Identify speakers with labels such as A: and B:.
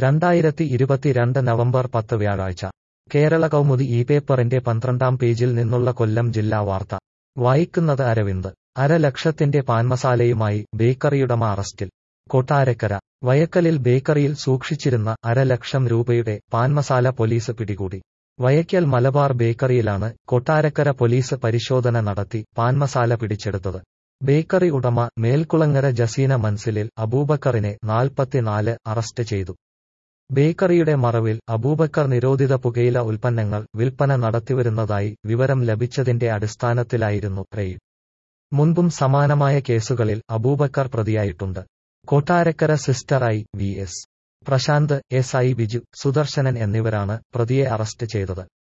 A: രണ്ടായിരത്തി ഇരുപത്തിരണ്ട് നവംബർ പത്ത് വ്യാഴാഴ്ച കേരള കൗമുദി ഈ പേപ്പറിന്റെ പന്ത്രണ്ടാം പേജിൽ നിന്നുള്ള കൊല്ലം ജില്ലാ വാർത്ത വായിക്കുന്നത് അരവിന്ദ് അര ലക്ഷത്തിന്റെ പാൻമസാലയുമായി ബേക്കറിയുടമ അറസ്റ്റിൽ കൊട്ടാരക്കര വയക്കലിൽ ബേക്കറിയിൽ സൂക്ഷിച്ചിരുന്ന അര ലക്ഷം രൂപയുടെ പാൻമസാല പോലീസ് പിടികൂടി വയക്കൽ മലബാർ ബേക്കറിയിലാണ് കൊട്ടാരക്കര പോലീസ് പരിശോധന നടത്തി പാൻമസാല പിടിച്ചെടുത്തത് ബേക്കറി ഉടമ മേൽക്കുളങ്ങര ജസീന മൻസിലിൽ അബൂബക്കറിനെ നാൽപ്പത്തിനാല് അറസ്റ്റ് ചെയ്തു ബേക്കറിയുടെ മറവിൽ അബൂബക്കർ നിരോധിത പുകയില ഉൽപ്പന്നങ്ങൾ വിൽപ്പന നടത്തിവരുന്നതായി വിവരം ലഭിച്ചതിന്റെ അടിസ്ഥാനത്തിലായിരുന്നു റെയ്ഡ് മുൻപും സമാനമായ കേസുകളിൽ അബൂബക്കർ പ്രതിയായിട്ടുണ്ട് കൊട്ടാരക്കര സിസ്റ്റർ I V S Prashanth S I Biju Sudarshanan എന്നിവരാണ് പ്രതിയെ അറസ്റ്റ് ചെയ്തത്